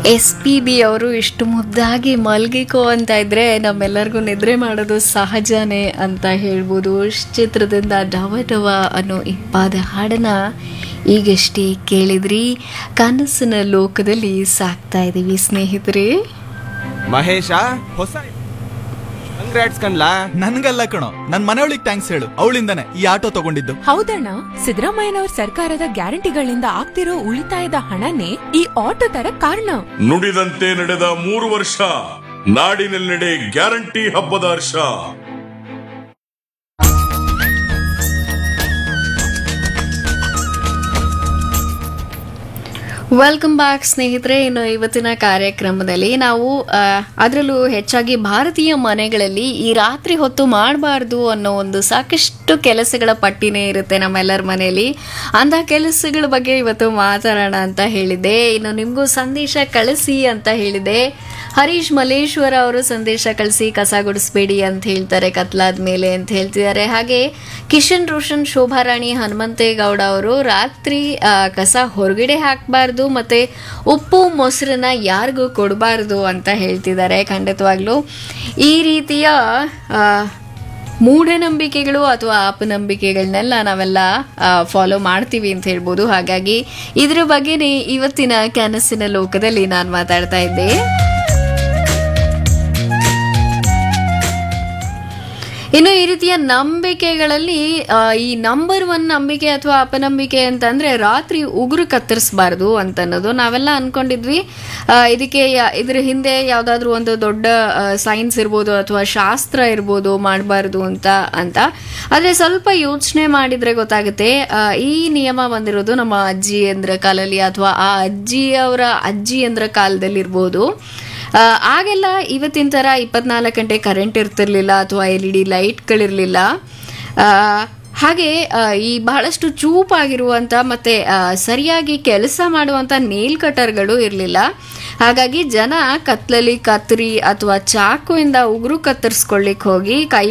S P B ಅವರು ಇಷ್ಟು ಮುದ್ದಾಗಿ ಮಲ್ಗಿಕೋ ಅಂತ ಇದ್ರೆ ನಮ್ಮೆಲ್ಲರಿಗೂ ನಿದ್ರೆ ಮಾಡೋದು ಸಹಜನೇ ಅಂತ ಹೇಳ್ಬೋದು ಚಿತ್ರದಿಂದ ಡವ ಡವ ಅನ್ನೋ ಇಂಪಾದ ಹಾಡನ್ನ ಈಗಷ್ಟೇ ಕೇಳಿದ್ರಿ ಕನಸಿನ ಲೋಕದಲ್ಲಿ ಸಾಕ್ತಾ ಇದ್ದೀವಿ ಸ್ನೇಹಿತರೆ ಮಹೇಶ ಹೊಸ ಕಂಗ್ರಾಟ್ಸ್ ಕಣ್ಲಾ ನನ್ಗಲ್ಲ ಕಣೋ ನನ್ ಮನೆಯೊಳಿಗೆ ಥ್ಯಾಂಕ್ಸ್ ಹೇಳು ಅವಳಿಂದಾನೆ ಈ ಆಟೋ ತಗೊಂಡಿದ್ದು ಹೌದಣ್ಣ ಸಿದ್ದರಾಮಯ್ಯನವ್ರ ಸರ್ಕಾರದ ಗ್ಯಾರಂಟಿಗಳಿಂದ ಆಗ್ತಿರೋ ಉಳಿತಾಯದ ಹಣನೇ ಈ ಆಟೋ ತರ ಕಾರಣ ನುಡಿದಂತೆ ನಡೆದ ಮೂರು ವರ್ಷ ನಾಡಿನೆಲ್ಲೆಡೆ ಗ್ಯಾರಂಟಿ ಹಬ್ಬದ ಹರ್ಷ ವೆಲ್ಕಮ್ ಬ್ಯಾಕ್ ಸ್ನೇಹಿತರೆ ಇನ್ನು ಇವತ್ತಿನ ಕಾರ್ಯಕ್ರಮದಲ್ಲಿ ನಾವು ಅದರಲ್ಲೂ ಹೆಚ್ಚಾಗಿ ಭಾರತೀಯ ಮನೆಗಳಲ್ಲಿ ಈ ರಾತ್ರಿ ಹೊತ್ತು ಮಾಡಬಾರ್ದು ಅನ್ನೋ ಒಂದು ಸಾಕಷ್ಟು ಕೆಲಸಗಳ ಪಟ್ಟಿನೇ ಇರುತ್ತೆ ನಮ್ಮೆಲ್ಲರ ಮನೆಯಲ್ಲಿ ಅಂಥ ಕೆಲಸಗಳ ಬಗ್ಗೆ ಇವತ್ತು ಮಾತಾಡೋಣ ಅಂತ ಹೇಳಿದ್ದೆ ಇನ್ನು ನಿಮಗೂ ಸಂದೇಶ ಕಳಿಸಿ ಅಂತ ಹೇಳಿದೆ ಹರೀಶ್ ಮಲ್ಲೇಶ್ವರ ಅವರು ಸಂದೇಶ ಕಳಿಸಿ ಕಸ ಗುಡಿಸ್ಬೇಡಿ ಅಂತ ಹೇಳ್ತಾರೆ ಕತ್ಲಾದ ಮೇಲೆ ಅಂತ ಹೇಳ್ತಿದ್ದಾರೆ ಹಾಗೆ ಕಿಶನ್ ರೋಷನ್ ಶೋಭಾರಾಣಿ ಹನುಮಂತೇಗೌಡ ಅವರು ರಾತ್ರಿ ಆ, ಕಸ ಹೊರಗಡೆ ಹಾಕಬಾರ್ದು ಮತ್ತೆ ಉಪ್ಪು ಮೊಸರನ್ನ ಯಾರಿಗೂ ಕೊಡಬಾರ್ದು ಅಂತ ಹೇಳ್ತಿದ್ದಾರೆ ಖಂಡಿತವಾಗ್ಲೂ ಈ ರೀತಿಯ ಆ, ಮೂಢನಂಬಿಕೆಗಳು ಅಥವಾ ಅಪನಂಬಿಕೆಗಳನ್ನೆಲ್ಲ ನಾವೆಲ್ಲ ಫಾಲೋ ಮಾಡ್ತೀವಿ ಅಂತ ಹೇಳ್ಬೋದು ಹಾಗಾಗಿ ಇದ್ರ ಬಗ್ಗೆನೇ ಇವತ್ತಿನ ಕನಸಿನ ಲೋಕದಲ್ಲಿ ನಾನು ಮಾತಾಡ್ತಾ ಇದ್ದೆ ಇನ್ನು ಈ ರೀತಿಯ ನಂಬಿಕೆಗಳಲ್ಲಿ ಆ, ಈ ನಂಬರ್ ಒನ್ ನಂಬಿಕೆ ಅಥವಾ ಅಪನಂಬಿಕೆ ಅಂತಂದ್ರೆ ರಾತ್ರಿ ಉಗುರು ಕತ್ತರಿಸಬಾರ್ದು ಅಂತ ಅನ್ನೋದು ನಾವೆಲ್ಲ ಅನ್ಕೊಂಡಿದ್ವಿ ಆ, ಇದಕ್ಕೆ ಯಾ- ಇದ್ರ ಹಿಂದೆ ಯಾವ್ದಾದ್ರು ಒಂದು ದೊಡ್ಡ ಸೈನ್ಸ್ ಇರ್ಬೋದು ಅಥವಾ ಶಾಸ್ತ್ರ ಇರ್ಬೋದು ಮಾಡಬಾರ್ದು ಅಂತ ಅಂತ ಆದ್ರೆ ಸ್ವಲ್ಪ ಯೋಚನೆ ಮಾಡಿದ್ರೆ ಗೊತ್ತಾಗುತ್ತೆ ಆ, ಈ ನಿಯಮ ಬಂದಿರೋದು ನಮ್ಮ ಅಜ್ಜಿ ಅಂದ್ರ ಕಾಲಲ್ಲಿ ಅಥವಾ ಆ ಅಜ್ಜಿ ಅವರ ಅಜ್ಜಿ ಅಂದ್ರ ಕಾಲದಲ್ಲಿ ಇರ್ಬೋದು ಆ, ಆಗೆಲ್ಲ ಇವತ್ತಿನ ಥರ ಇಪ್ಪತ್ನಾಲ್ಕು ಗಂಟೆ ಕರೆಂಟ್ ಇರ್ತಿರ್ಲಿಲ್ಲ ಅಥವಾ ಎಲ್ ಇ ಡಿ ಲೈಟ್ಗಳಿರಲಿಲ್ಲ ಹಾಗೆ ಆ, ಈ ಬಹಳಷ್ಟು ಚೂಪಾಗಿರುವಂಥ ಮತ್ತು ಸರಿಯಾಗಿ ಕೆಲಸ ಮಾಡುವಂಥ ನೇಲ್ ಕಟರ್ಗಳು ಇರಲಿಲ್ಲ ಹಾಗಾಗಿ ಜನ ಕತ್ಲಲ್ಲಿ ಕತ್ರಿ ಅಥವಾ ಚಾಕುವಿಂದ ಉಗುರು ಕತ್ತರಿಸ್ಕೊಳ್ಳಿಕ್ಕೆ ಹೋಗಿ ಕೈ